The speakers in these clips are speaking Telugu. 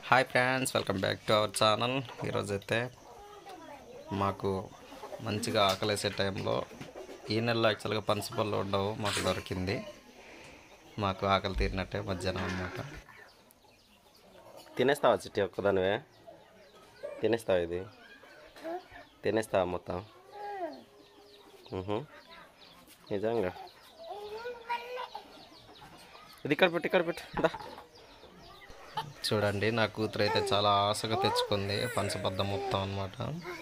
Hi friends welcome back to our channel ఈరోజు అయితే మాకు మంచిగా ఆకలేసే టైంలో ఈ నెలలో యాక్చువల్గా పనసపళ్ళు ఉండవు మాకు దొరికింది మాకు ఆకలి తీరినట్టే మధ్యాహ్నం అన్నమాట తినేస్తావా చిట్టి ఒక్కదానివే తినేస్తావా ఇది తినేస్తావా మొత్తం మ్హూ. నిజంగా ఇది ఇక్కడ పెట్టి ఇక్కడ పెట్టి దా చూడండి నా కూతురు అయితే చాలా ఆశగా తెచ్చుకుంది పనసబద్ద మొత్తం అన్నమాట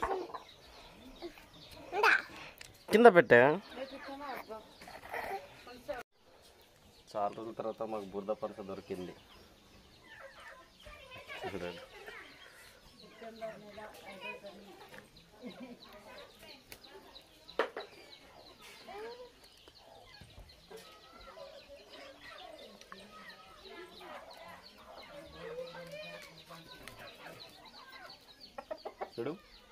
కింద పెట్టా చాలా రోజుల తర్వాత మాకు బురద పరస దొరికింది చూడండి చూడు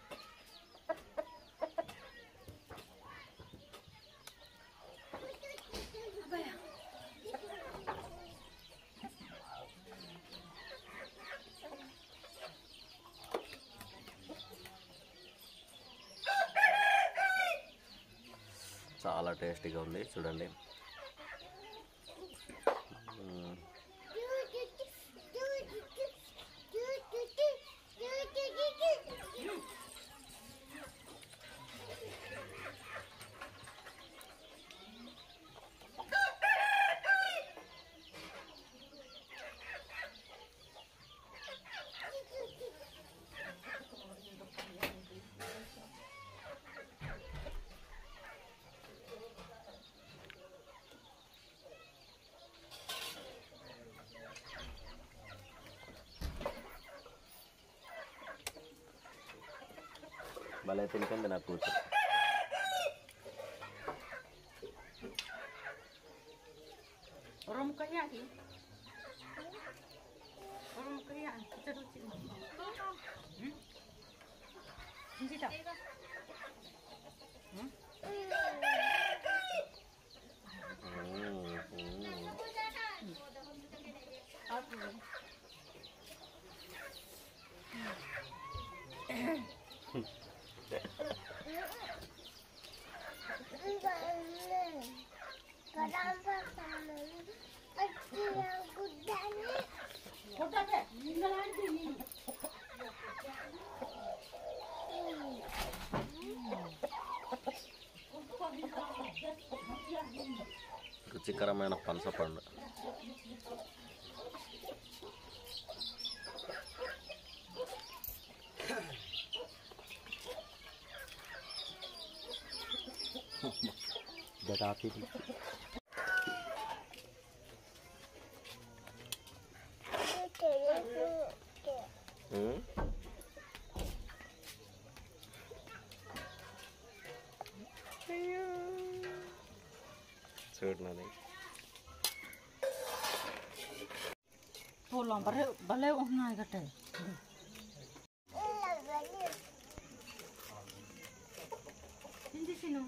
చాలా టేస్టీగా ఉంది చూడండి మ్మ్. భలే తింటుంది నా కూతురు Orang kaya ni. Orang kaya, kita tu cik. Hmm? Ini tak? మ్మ్, మ్మ్. Apa? Kau tak ada? Tinggal lagi ni. రుచికరమైన పనస పండు మ్మ్. చూడు నాది Tolong, balik balik orang nak kata. Ini sini.